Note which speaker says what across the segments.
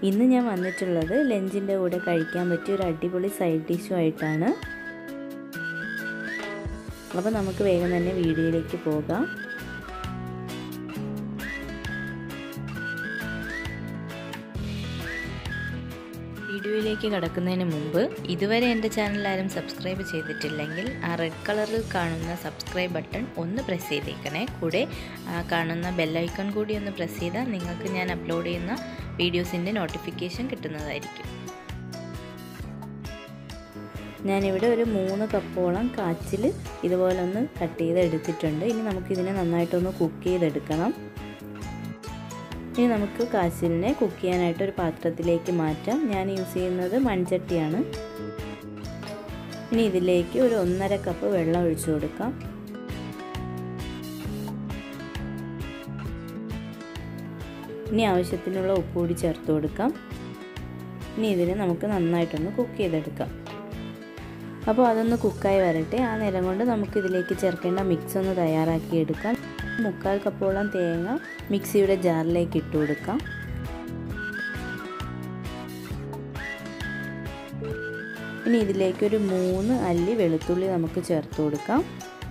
Speaker 1: ഇന്ന് ഞാൻ വന്നിട്ടുള്ളത് ലഞ്ചിൻ്റെ കൂടെ കഴിക്കാൻ പറ്റിയ ഒരു അടിപൊളി സൈഡ് ഡിഷുമായിട്ടാണ് അപ്പോൾ നമുക്ക് വേഗം തന്നെ വീഡിയോയിലേക്ക് പോകാം വീഡിയോയിലേക്ക് കടക്കുന്നതിന് മുമ്പ് ഇതുവരെ എൻ്റെ ചാനൽ ആരും സബ്സ്ക്രൈബ് ചെയ്തിട്ടില്ലെങ്കിൽ ആ റെഡ് കളറിൽ കാണുന്ന സബ്സ്ക്രൈബ് ബട്ടൺ ഒന്ന് പ്രസ് ചെയ്തേക്കണേ കൂടെ ആ കാണുന്ന ബെല്ലൈക്കൺ കൂടി ഒന്ന് പ്രസ് ചെയ്താൽ നിങ്ങൾക്ക് ഞാൻ അപ്ലോഡ് ചെയ്യുന്ന വീഡിയോസിൻ്റെ നോട്ടിഫിക്കേഷൻ കിട്ടുന്നതായിരിക്കും ഞാനിവിടെ ഒരു മൂന്ന് കപ്പോളം കാച്ചിൽ ഇതുപോലെ ഒന്ന് കട്ട് ചെയ്ത് എടുത്തിട്ടുണ്ട് ഇനി നമുക്കിതിനെ നന്നായിട്ടൊന്ന് കുക്ക് ചെയ്തെടുക്കണം ഇനി നമുക്ക് കാച്ചിലിനെ കുക്ക് ചെയ്യാനായിട്ട് ഒരു പാത്രത്തിലേക്ക് മാറ്റാം ഞാൻ യൂസ് ചെയ്യുന്നത് മൺചട്ടിയാണ് ഇനി ഇതിലേക്ക് ഒരു ഒന്നര കപ്പ് വെള്ളം ഒഴിച്ചു കൊടുക്കാം ഇനി ആവശ്യത്തിനുള്ള ഉപ്പ് കൂടി ചേർത്ത് കൊടുക്കാം ഇനി ഇതിനെ നമുക്ക് നന്നായിട്ടൊന്ന് കുക്ക് ചെയ്തെടുക്കാം അപ്പോൾ അതൊന്ന് കുക്കായി വരട്ടെ ആ നേരം കൊണ്ട് നമുക്ക് ഇതിലേക്ക് ചേർക്കേണ്ട മിക്സ് ഒന്ന് തയ്യാറാക്കി എടുക്കാം മുക്കാൽ കപ്പോളം തേങ്ങ മിക്സിയുടെ ജാറിലേക്ക് ഇട്ട് കൊടുക്കാം ഇനി ഇതിലേക്ക് ഒരു മൂന്ന് അല്ലി വെളുത്തുള്ളി നമുക്ക് ചേർത്ത് കൊടുക്കാം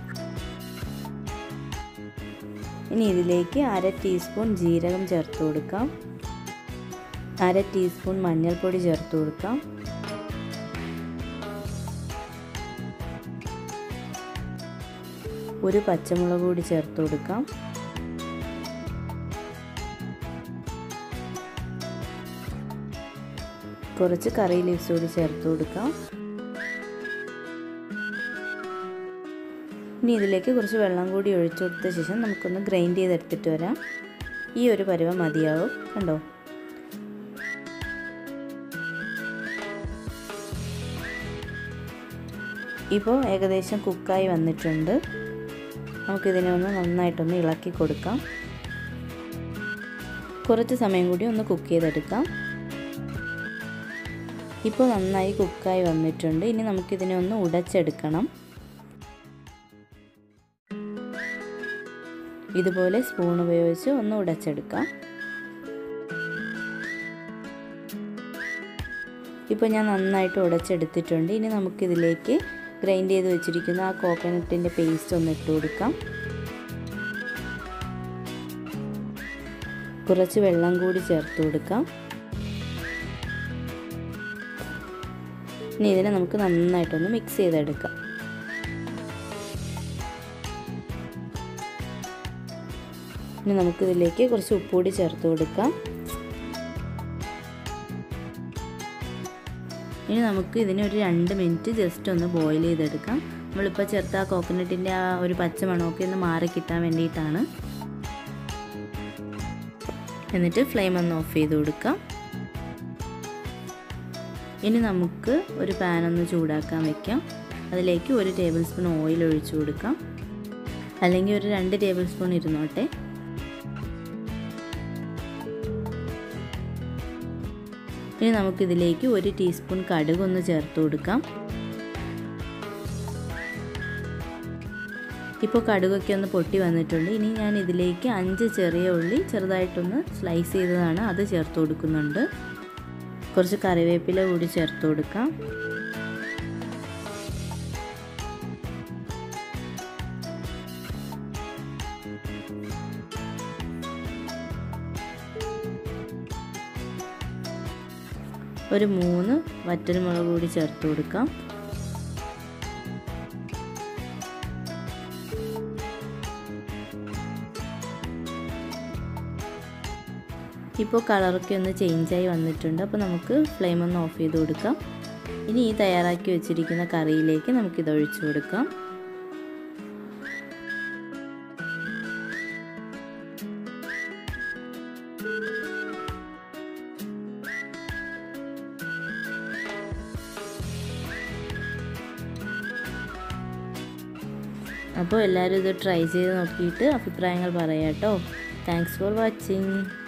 Speaker 1: ഇനി ഇതിലേക്ക് അര ടീസ്പൂൺ ജീരകം ചേർത്ത് കൊടുക്കാം അര ടീസ്പൂൺ മഞ്ഞൾപ്പൊടി ചേർത്ത് കൊടുക്കാം ഒരു പച്ചമുളക് കൂടി ചേർത്ത് കൊടുക്കാം കുറച്ച് കറി ലീവ്സ് കൂടി ചേർത്ത് കൊടുക്കാം ഇനി ഇതിലേക്ക് കുറച്ച് വെള്ളം കൂടി ഒഴിച്ചു കൊടുത്ത ശേഷം നമുക്കൊന്ന് ഗ്രൈൻഡ് ചെയ്തെടുത്തിട്ട് വരാം ഈ ഒരു പരുവം മതിയാവും കണ്ടോ ഇപ്പോൾ ഏകദേശം കുക്കായി വന്നിട്ടുണ്ട് നമുക്കിതിനെ ഒന്ന് നന്നായിട്ടൊന്ന് ഇളക്കി കൊടുക്കാം കുറച്ച് സമയം കൂടി ഒന്ന് കുക്ക് ചെയ്തെടുക്കാം ഇപ്പോൾ നന്നായി കുക്കായി വന്നിട്ടുണ്ട് ഇനി നമുക്കിതിനെ ഒന്ന് ഉടച്ചെടുക്കണം ഇതുപോലെ സ്പൂൺ ഉപയോഗിച്ച് ഒന്ന് ഉടച്ചെടുക്കാം ഇപ്പോൾ ഞാൻ നന്നായിട്ട് ഉടച്ചെടുത്തിട്ടുണ്ട് ഇനി നമുക്കിതിലേക്ക് ഗ്രൈൻഡ് ചെയ്ത് വെച്ചിരിക്കുന്ന ആ കോക്കനട്ടിൻ്റെ പേസ്റ്റ് ഒന്ന് ഇട്ട് കൊടുക്കാം കുറച്ച് വെള്ളം കൂടി ചേർത്ത് കൊടുക്കാം ഇനി ഇതിനെ നമുക്ക് നന്നായിട്ടൊന്ന് മിക്സ് ചെയ്തെടുക്കാം ഇനി നമുക്കിതിലേക്ക് കുറച്ച് ഉപ്പ് കൂടി ചേർത്ത് കൊടുക്കാം ഇനി നമുക്ക് ഇതിനെ ഒരു രണ്ട് മിനിറ്റ് ജസ്റ്റ് ഒന്ന് ബോയിൽ ചെയ്തെടുക്കാം നമ്മളിപ്പോൾ ചേർത്ത ആ കോക്കനട്ടിൻ്റെ ആ ഒരു പച്ച മണമൊക്കെ ഒന്ന് മാറി കിട്ടാൻ വേണ്ടിയിട്ടാണ് എന്നിട്ട് ഫ്ലെയിം ഒന്ന് ഓഫ് ചെയ്ത് കൊടുക്കാം ഇനി നമുക്ക് ഒരു പാൻ ഒന്ന് ചൂടാക്കാൻ വെക്കാം അതിലേക്ക് ഒരു ടേബിൾ സ്പൂൺ ഓയിൽ ഒഴിച്ചു കൊടുക്കാം അല്ലെങ്കിൽ ഒരു രണ്ട് ടേബിൾ സ്പൂൺ ഇരുന്നോട്ടെ ഇനി നമുക്കിതിലേക്ക് ഒരു ടീസ്പൂൺ കടുക് ഒന്ന് ചേർത്ത് കൊടുക്കാം ഇപ്പോൾ കടുകൊക്കെ ഒന്ന് പൊട്ടി വന്നിട്ടുണ്ട് ഇനി ഞാൻ ഇതിലേക്ക് അഞ്ച് ചെറിയ ഉള്ളി ചെറുതായിട്ടൊന്ന് സ്ലൈസ് ചെയ്തതാണ് അത് ചേർത്ത് കൊടുക്കുന്നുണ്ട് കുറച്ച് കറിവേപ്പില കൂടി ചേർത്ത് കൊടുക്കാം ഒരു മൂന്ന് വറ്റൽമുളക് കൂടി ചേർത്ത് കൊടുക്കാം ഇപ്പോൾ കളറൊക്കെ ഒന്ന് ചേഞ്ചായി വന്നിട്ടുണ്ട് അപ്പോൾ നമുക്ക് ഫ്ലെയിം ഒന്ന് ഓഫ് ചെയ്ത് കൊടുക്കാം ഇനി ഈ തയ്യാറാക്കി വെച്ചിരിക്കുന്ന കറിയിലേക്ക് നമുക്കിത് ഒഴിച്ചു കൊടുക്കാം അപ്പോൾ എല്ലാവരും ഇത് ട്രൈ ചെയ്ത് നോക്കിയിട്ട് അഭിപ്രായങ്ങൾ പറയാം കേട്ടോ താങ്ക്സ് ഫോർ വാച്ചിങ്